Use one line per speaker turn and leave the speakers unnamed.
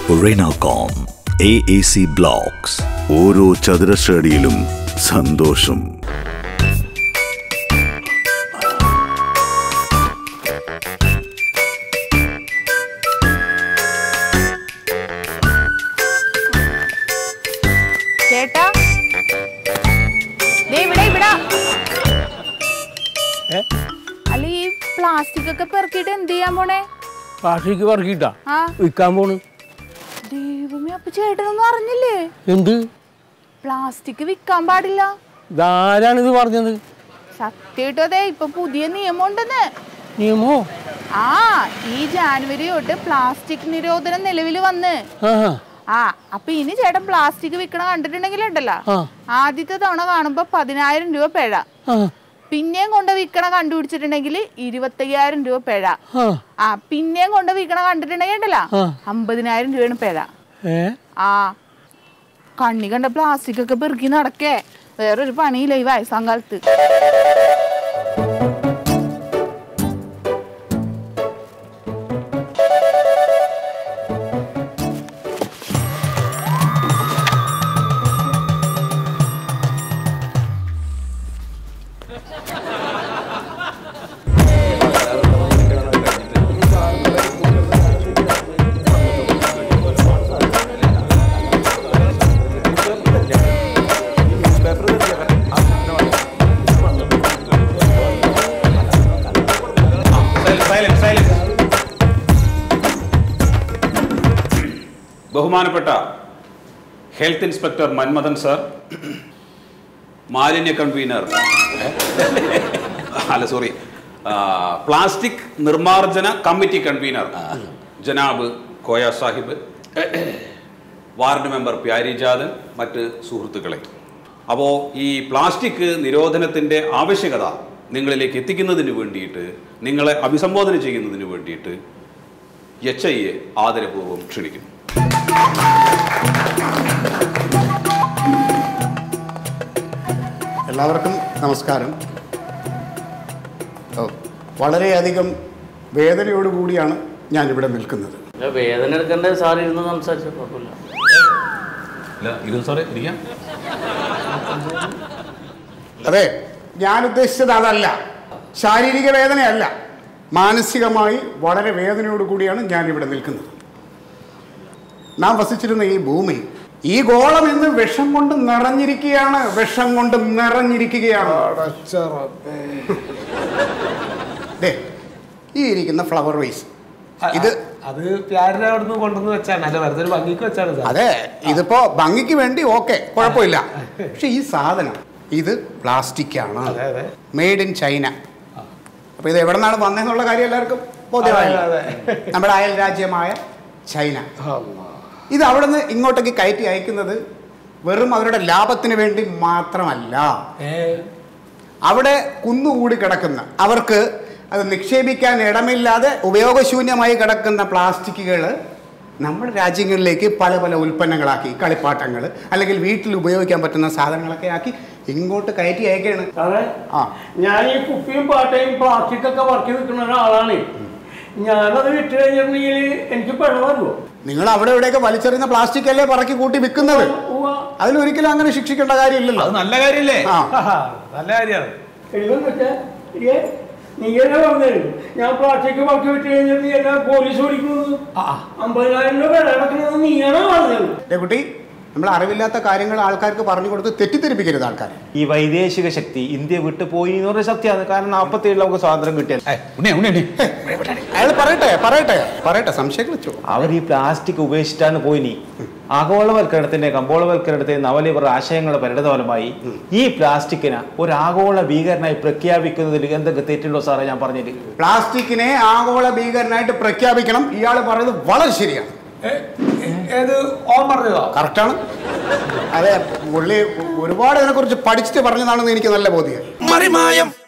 Renacom AAC Blocks
ഓരോ ചതുരശ്രടിയിലും സന്തോഷം
ചേട്ടാ ദേ ഇവിടെ ഇവിടെ അല്ല ഈ പ്ലാസ്റ്റിക് ഒക്കെ പെറുക്കിയിട്ട് എന്ത് ചെയ്യാൻ പോണേ
പ്ലാസ്റ്റിക് പറക്കിട്ടാ
ആ
വിൽക്കാൻ പോണ്
ദൈവമേ അപ്പൊ ചേട്ടനൊന്നും അറിഞ്ഞില്ലേ
എന്ത്
പ്ലാസ്റ്റിക് വിൽക്കാൻ പാടില്ല
ഇതാരാണ് ഇത് പറഞ്ഞത്
സത്യമായിട്ടും അതെ ഇപ്പൊ പുതിയ നിയമം ഉണ്ടെന്ന്
നിയമോ
ആ ഈ ജാനുവരി തൊട്ട് പ്ലാസ്റ്റിക് നിരോധനം നിലവിൽ വന്ന്
ആ
ആ അപ്പൊ ഇനി ചേട്ടൻ പ്ലാസ്റ്റിക് വിൽക്കണ കണ്ടിട്ടുണ്ടെങ്കിലുണ്ടല്ലോ
ആ.
ആദ്യത്തെ തവണ കാണുമ്പോ പതിനായിരം രൂപ പിഴ
ആ
പിന്നെയും കൊണ്ട് വിൽക്കണ കണ്ടുപിടിച്ചിട്ടുണ്ടെങ്കിൽ ഇരുപത്തയ്യായിരം രൂപ പിഴ
ആ
ആ പിന്നെയും കൊണ്ട് വിൽക്കണ കണ്ടിട്ടുണ്ടെങ്കിൽ ഉണ്ടല്ലോ
ആ.
അമ്പതിനായിരം രൂപയാണ് പിഴ
ഏ
ആ കണ്ണി കണ്ട പ്ലാസ്റ്റിക് ഒക്കെ പെറുക്കി നടക്കേ വേറൊരു പണിയില്ല ഈ വയസ്സാം കാലത്ത്
സൈലൻസ് സൈലൻസ് ബഹുമാനപ്പെട്ട ഹെൽത്ത് ഇൻസ്പെക്ടർ മന്മഥൻ സർ മാലിന്യ കൺവീനർ അല്ല സോറി പ്ലാസ്റ്റിക് നിർമ്മാർജ്ജന കമ്മിറ്റി കൺവീനർ ജനാബ് കോയ സാഹിബ് വാർഡ് മെമ്പർ പ്യാരിജാദൻ മറ്റ് സുഹൃത്തുക്കളെ അപ്പോൾ ഈ പ്ലാസ്റ്റിക് നിരോധനത്തിൻ്റെ ആവശ്യകത നിങ്ങളിലേക്ക് എത്തിക്കുന്നതിന് വേണ്ടിയിട്ട് നിങ്ങളെ അഭിസംബോധന ചെയ്യുന്നതിന് വേണ്ടിയിട്ട് എച്ച് ഐ എ ആദരപൂർവ്വം ക്ഷണിക്കുന്നു
എല്ലാവർക്കും നമസ്കാരം ഓ, വളരെയധികം വേദനയോടുകൂടിയാണ് ഞാനിവിടെ നിൽക്കുന്നത്
ഇല്ല, വേദന എടുക്കേണ്ട സാർ ഇരുന്ന് സംസാരിച്ച കുഴപ്പമില്ല
ഇല്ല ഇരുന്ന് സാറേ ഇരിക്കാം
അതെ ഞാൻ ഉദ്ദേശിച്ചത് അതല്ല ശാരീരിക വേദനയല്ല മാനസികമായി വളരെ വേദനയോടുകൂടിയാണ് ഞാനിവിടെ നിൽക്കുന്നത് നാം വസിച്ചിരുന്ന ഈ ഭൂമി ഈ ഗോളം ഇന്ന് വിഷം കൊണ്ട് നിറഞ്ഞിരിക്കുകയാണ് വിഷം കൊണ്ട് നിറഞ്ഞിരിക്കുകയാണ് ദേ, ഈ ഇരിക്കുന്ന ഫ്ലവർ വേസ് ഇത്
അത് പ്യാരിനെ അവിടുന്ന് കൊണ്ടുവന്ന് വെച്ചാണ് അല്ല വെറുതെ ഒരു ഭംഗിക്ക് വെച്ചാണ് സാർ
അതെ ഇതിപ്പോ ഭംഗിക്ക് വേണ്ടി ഓക്കെ കുഴപ്പമില്ല പക്ഷെ ഈ സാധനം ഇത് പ്ലാസ്റ്റിക് ആണ്
അതെ അതെ
മെയ്ഡ് ഇൻ ചൈന അപ്പൊ ഇത് എവിടെ നിന്നാണ് വന്നതെന്നുള്ള കാര്യം എല്ലാവർക്കും ബോധ്യമായല്ലോ
അതെ,
നമ്മുടെ അയൽ രാജ്യമായ ചൈന
അല്ലാ.
ഇത് അവിടെ നിന്ന് ഇങ്ങോട്ടേക്ക് കയറ്റി അയക്കുന്നത് വെറും അവരുടെ ലാഭത്തിന് വേണ്ടി മാത്രമല്ല
ഏ
അവിടെ കുന്നുകൂടി കിടക്കുന്ന അവർക്ക് അത് നിക്ഷേപിക്കാൻ ഇടമില്ലാതെ ഉപയോഗശൂന്യമായി കിടക്കുന്ന പ്ലാസ്റ്റിക്കുകൾ നമ്മുടെ രാജ്യങ്ങളിലേക്ക് പല പല ഉൽപ്പന്നങ്ങളാക്കി കളിപ്പാട്ടങ്ങൾ അല്ലെങ്കിൽ വീട്ടിൽ ഉപയോഗിക്കാൻ പറ്റുന്ന സാധനങ്ങളൊക്കെ ആക്കി ഇങ്ങോട്ട് കയറ്റി അയക്കുകയാണ്
സാറേ
ആ
ഞാൻ ഈ കുപ്പിയും പാട്ടയും പ്ലാസ്റ്റിക് ഒക്കെ വർക്കി നിൽക്കുന്ന ഒരാളാണ് ഞാനത് വിറ്റ് കഴിഞ്ഞിട്ടുണ്ടെങ്കിൽ എനിക്ക് പിഴ വരുമോ
നിങ്ങൾ അവിടെ ഇവിടെയൊക്കെ വലിച്ചെറിയുന്ന പ്ലാസ്റ്റിക് അല്ലേ പറക്കി കൂട്ടി വിൽക്കുന്നത്
ഉവ്വ.
അതിലൊരിക്കലും അങ്ങനെ ശിക്ഷിക്കേണ്ട കാര്യമില്ലല്ലോ
അത് നല്ല കാര്യമല്ലേ
ആ
ആഹാ, നല്ല കാര്യമാണ്
എഴുതാൻ പറ്റേ ഏ നീ എന്നെ പറഞ്ഞത് ഞാൻ പ്ലാസ്റ്റിക് വർക്കി വിറ്റ് കഴിഞ്ഞാൽ നീ എന്നെ പോലീസ് ഓടിക്കുന്നത് അമ്പതിനായിരം രൂപ പിഴ അടക്കണമെന്ന് നീയാണോ പറഞ്ഞത്
ദേ കുട്ടി നമ്മൾ അറിവില്ലാത്ത കാര്യങ്ങൾ ആൾക്കാർക്ക് പറഞ്ഞു കൊടുത്ത് തെറ്റിദ്ധരിപ്പിക്കരുത് ആൾക്കാരെ
ഈ വൈദേശിക ശക്തി ഇന്ത്യ വിട്ടു പോയി എന്ന് പറഞ്ഞ സത്യമാണ് കാരണം നാൽപ്പത്തി ഏഴിൽ നമുക്ക് സ്വാതന്ത്ര്യം കിട്ടിയത്
ഉണ്ണി ഉണ്ണി ഉണ്ണി
അയാൾ പറയട്ടെ പറയട്ടെ പറയട്ടെ സംശയം വെച്ചു
അവർ ഈ പ്ലാസ്റ്റിക് ഉപേക്ഷിച്ചിട്ടാണ് പോയിനി ആഗോളവൽക്കരണത്തിന്റെ കമ്പോളവൽക്കരണത്തിന്റെ നവലിവർ ആശയങ്ങളുടെ പരിണതഫലമായി ഈ പ്ലാസ്റ്റിക്കിനെ ഒരു ആഗോള ഭീകരനായി പ്രഖ്യാപിക്കുന്നതിൽ എന്തൊക്കെ തെറ്റുണ്ടോ സാറേ ഞാൻ പറഞ്ഞിട്ട്
പ്ലാസ്റ്റിക്കിനെ ആഗോള ഭീകരനായിട്ട് പ്രഖ്യാപിക്കണം ഇയാൾ പറയുന്നത് വളരെ ശരിയാണ്
ഏത് ഓൻ പറഞ്ഞതോ
കറക്റ്റാണ് അതെ പുള്ളി ഒരുപാട് ഇതിനെക്കുറിച്ച് പഠിച്ചിട്ട് പറഞ്ഞതാണെന്ന് എനിക്ക് നല്ല ബോധ്യം
Marimayam